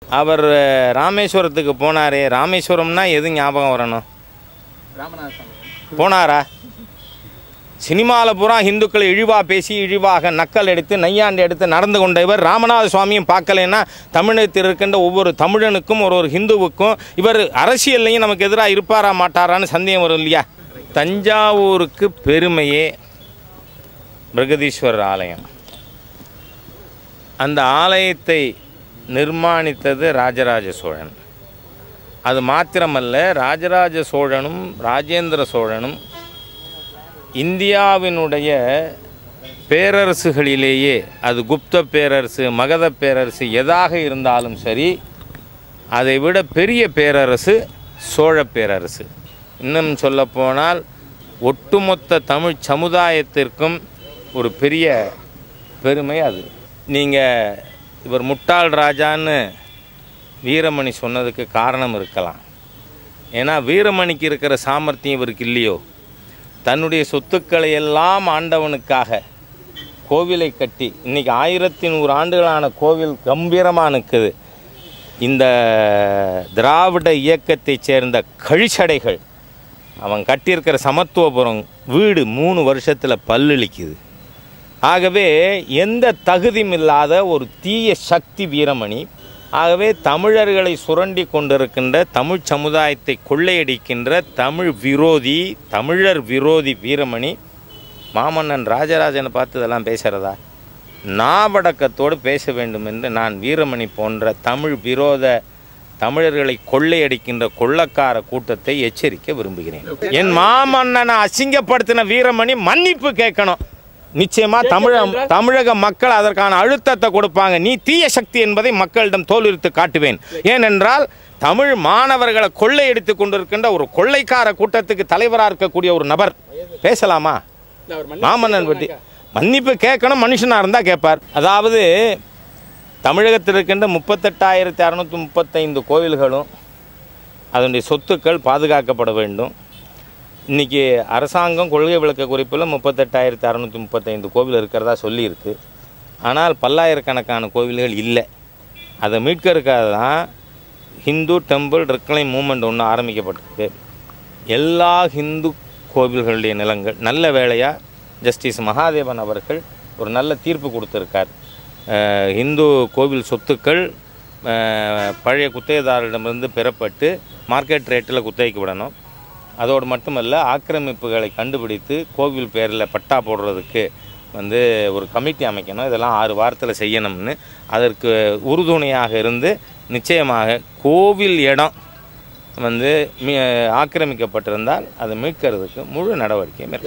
அவர் அஹ், ராமேஸ்வரத்துக்கு போனாரே ராமேஸ்வரம்னா எது ஞாபகம் வரணும் ராமநாத சாமி போனாரா சினிமாவில் பூரா இந்துக்களை இழிவாக பேசி இழிவாக நக்கல் எடுத்து நையாண்டு எடுத்து நடந்து கொண்ட இவர் ராமநாத சுவாமியும் பார்க்கலைன்னா தமிழகத்தில் இருக்கின்ற ஒவ்வொரு தமிழனுக்கும் ஒரு ஒரு ஹிந்துவுக்கும் இவர் அரசியல்லையும் நமக்கு எதிராக இருப்பாரா மாட்டாரான்னு சந்தேகம் வரும் இல்லையா தஞ்சாவூருக்கு பெருமையே பிரகதீஸ்வரர் ஆலயம் அந்த ஆலயத்தை நிர்மாணித்தது ராஜராஜ சோழன் அது மாத்திரமல்ல ராஜராஜ சோழனும் ராஜேந்திர சோழனும் இந்தியாவினுடைய பேரரசுகளிலேயே அது குப்த பேரரசு மகத பேரரசு எதாக இருந்தாலும் சரி அதை விட பெரிய பேரரசு சோழ பேரரசு இன்னும் சொல்லப்போனால் ஒட்டுமொத்த தமிழ் சமுதாயத்திற்கும் ஒரு பெரிய பெருமை அது நீங்கள் இவர் முட்டாள் ராஜான்னு வீரமணி சொன்னதுக்கு காரணம் இருக்கலாம் ஏன்னா வீரமணிக்கு இருக்கிற சாமர்த்தியம் இவருக்கு இல்லையோ தன்னுடைய சொத்துக்களை எல்லாம் ஆண்டவனுக்காக கோவிலை கட்டி இன்னைக்கு ஆயிரத்தி நூறு ஆண்டுகளான கோவில் கம்பீரமாக நிற்குது இந்த திராவிட இயக்கத்தைச் சேர்ந்த கழிச்சடைகள் அவன் கட்டியிருக்கிற சமத்துவபுரம் வீடு மூணு வருஷத்தில் பல்லளிக்குது ஆகவே எந்த தகுதியும் இல்லாத ஒரு தீய சக்தி வீரமணி ஆகவே தமிழர்களை சுரண்டி கொண்டிருக்கின்ற தமிழ் சமுதாயத்தை கொள்ளையடிக்கின்ற தமிழ் விரோதி தமிழர் விரோதி வீரமணி மாமன்னன் ராஜராஜனை பார்த்து இதெல்லாம் பேசுகிறதா நாவடக்கத்தோடு பேச வேண்டும் என்று நான் வீரமணி போன்ற தமிழ் விரோத தமிழர்களை கொள்ளையடிக்கின்ற கொள்ளக்கார கூட்டத்தை எச்சரிக்க விரும்புகிறேன் என் மாமன்னனை அசிங்கப்படுத்தின வீரமணி மன்னிப்பு கேட்கணும் நிச்சயமா தமிழ தமிழக மக்கள் அதற்கான அழுத்தத்தை கொடுப்பாங்க நீ தீய சக்தி என்பதை மக்களிடம் தோலுரித்து காட்டுவேன் ஏனென்றால் தமிழ் மாணவர்களை கொள்ளையடித்து கொண்டிருக்கின்ற ஒரு கொள்ளைக்கார கூட்டத்துக்கு தலைவராக இருக்கக்கூடிய ஒரு நபர் பேசலாமா இல்ல அவர் மன்னிப்பு மாமன்னன் பற்றி மன்னிப்பு கேட்கணும் மனுஷனாக இருந்தால் கேட்பார் அதாவது தமிழகத்தில் இருக்கின்ற முப்பத்தெட்டாயிரத்தி அறநூற்றி முப்பத்தைந்து கோவில்களும் அதனுடைய சொத்துக்கள் பாதுகாக்கப்பட வேண்டும் இன்றைக்கி அரசாங்கம் கொள்கை விளக்க குறிப்பில் முப்பத்தெட்டாயிரத்தி அறநூற்றி முப்பத்தைந்து கோவில் இருக்கிறதா சொல்லியிருக்கு ஆனால் பல்லாயிரக்கணக்கான கோவில்கள் இல்லை அதை மீட்கறதுக்காக தான் ஹிந்து டெம்பிள் ரிக்ளைம் மூமெண்ட் ஒன்று ஆரம்பிக்கப்பட்டிருக்கு எல்லா ஹிந்து கோவில்களுடைய நிலங்கள் நல்ல வேளையாக ஜஸ்டிஸ் மகாதேவன் அவர்கள் ஒரு நல்ல தீர்ப்பு கொடுத்துருக்கார் அஹ், இந்து கோவில் சொத்துக்கள் அஹ், பழைய குத்தகைதாரிடமிருந்து பெறப்பட்டு மார்க்கெட் ரேட்டில் குத்தகைக்கு விடணும் அதோடு மட்டுமல்ல ஆக்கிரமிப்புகளை கண்டுபிடித்து கோவில் பேரில் பட்டா போடுறதுக்கு வந்து ஒரு கமிட்டி அமைக்கணும் இதெல்லாம் ஆறு வாரத்தில் செய்யணும்னு அதற்கு உறுதுணையாக இருந்து நிச்சயமாக கோவில் இடம் வந்து மீ- ஆக்கிரமிக்கப்பட்டிருந்தால் அதை மீட்கிறதுக்கு முழு நடவடிக்கை மேற்கொள்ளும்